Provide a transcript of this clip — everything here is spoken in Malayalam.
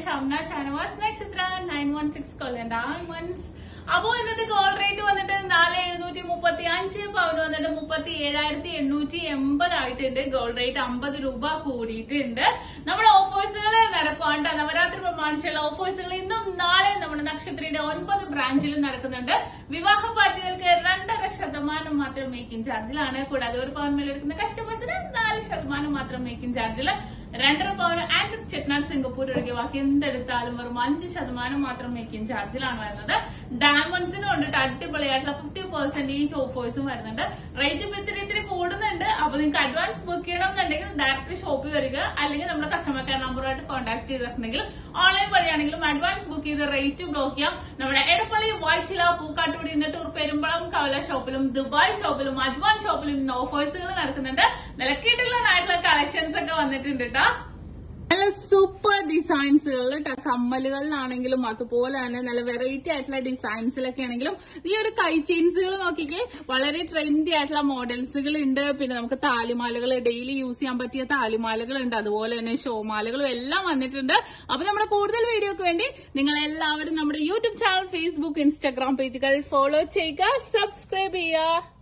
ഷംന ഷാനവാസ് നക്ഷത്ര nine one six Kollam diamonds അപ്പോ ഇന്നത്തെ കോൾ റേറ്റ് വന്നിട്ട് നാല് എഴുന്നൂറ്റി മുപ്പത്തി അഞ്ച് പൗണ്ട് വന്നിട്ട് മുപ്പത്തി ഏഴായിരത്തി എണ്ണൂറ്റി എൺപത് ആയിട്ടുണ്ട് ഗോൾഡ് റേറ്റ് അമ്പത് രൂപ കൂടിയിട്ടുണ്ട് നമ്മുടെ ഓഫേഴ്സുകൾ നടക്കുവാണ്ട് നവരാത്രി പ്രമാണിച്ചുള്ള ഓഫേഴ്സുകൾ ഇന്നും നാളെ നമ്മുടെ നക്ഷത്രയുടെ ഒൻപത് ബ്രാഞ്ചിലും നടക്കുന്നുണ്ട് വിവാഹ പാർട്ടികൾക്ക് രണ്ടര ശതമാനം മാത്രം മേക്കിംഗ് ചാർജിലാണ് കൂടാതെ ഒരു പവൻ മേൽ എടുക്കുന്ന കസ്റ്റമേഴ്സിന് നാല് ശതമാനം മാത്രം മേക്കിംഗ് ചാർജിൽ രണ്ടര പവന് ആൻഡ് ചെറ്റ്നാട് സിംഗപ്പൂർ ഒഴികെ ബാക്കി എന്തെടുത്താലും വെറും അഞ്ച് ശതമാനം മാത്രം മേക്കിംഗ് ചാർജിലാണ് വരുന്നത് ഡയമണ്ട്സിന് കൊണ്ടിട്ട് അടിപൊളിയായിട്ടുള്ള ഫിഫ്റ്റി പെർസെന്റേജ് ഓഫേഴ്സും വരുന്നുണ്ട് റേറ്റ് ഇപ്പൊ ഇത്തിരി ഇത്തിരി കൂടുന്നുണ്ട് അപ്പൊ നിങ്ങൾക്ക് അഡ്വാൻസ് ബുക്ക് ചെയ്യണം എന്നുണ്ടെങ്കിൽ ഡയറക്റ്റ് ഷോപ്പിൽ വരിക അല്ലെങ്കിൽ നമ്മുടെ കസ്റ്റമർ കെയർ നമ്പറുമായിട്ട് കോൺടാക്ട് ചെയ്തിട്ടുണ്ടെങ്കിൽ ഓൺലൈൻ വഴിയാണെങ്കിലും അഡ്വാൻസ് ബുക്ക് ചെയ്ത് റേറ്റ് ബ്ലോക്ക് ചെയ്യാം നമ്മുടെ എടപ്പള്ളി വൈറ്റില പൂക്കാട്ടുപടി ഇന്നട്ടൂർ പെരുമ്പളം കവല ഷോപ്പിലും ദുബായ് ഷോപ്പിലും അജ്വാൻ ഷോപ്പിലും ഇന്ന് ഓഫേഴ്സുകൾ നടക്കുന്നുണ്ട് നിലക്കിട്ടുള്ളതായിട്ടുള്ള കളക്ഷൻസ് ഒക്കെ വന്നിട്ടുണ്ട് കേട്ടോ നല്ല സൂപ്പർ ഡിസൈൻസുകൾ കേട്ടോ കമ്മലുകളിലാണെങ്കിലും അതുപോലെ തന്നെ നല്ല വെറൈറ്റി ആയിട്ടുള്ള ഡിസൈൻസിലൊക്കെ ആണെങ്കിലും ഈ ഒരു കൈ ചെയിൻസുകൾ നോക്കിക്കേ വളരെ ട്രെൻഡി ആയിട്ടുള്ള മോഡൽസുകൾ ഉണ്ട് പിന്നെ നമുക്ക് താലിമാലകൾ ഡെയിലി യൂസ് ചെയ്യാൻ പറ്റിയ താലിമാലകൾ ഉണ്ട് അതുപോലെ തന്നെ ഷോമാലകളും എല്ലാം വന്നിട്ടുണ്ട് അപ്പൊ നമ്മുടെ കൂടുതൽ വീഡിയോക്ക് വേണ്ടി നിങ്ങൾ എല്ലാവരും നമ്മുടെ യൂട്യൂബ് ചാനൽ ഫേസ്ബുക്ക് ഇൻസ്റ്റാഗ്രാം പേജുകൾ ഫോളോ ചെയ്യുക സബ്സ്ക്രൈബ് ചെയ്യുക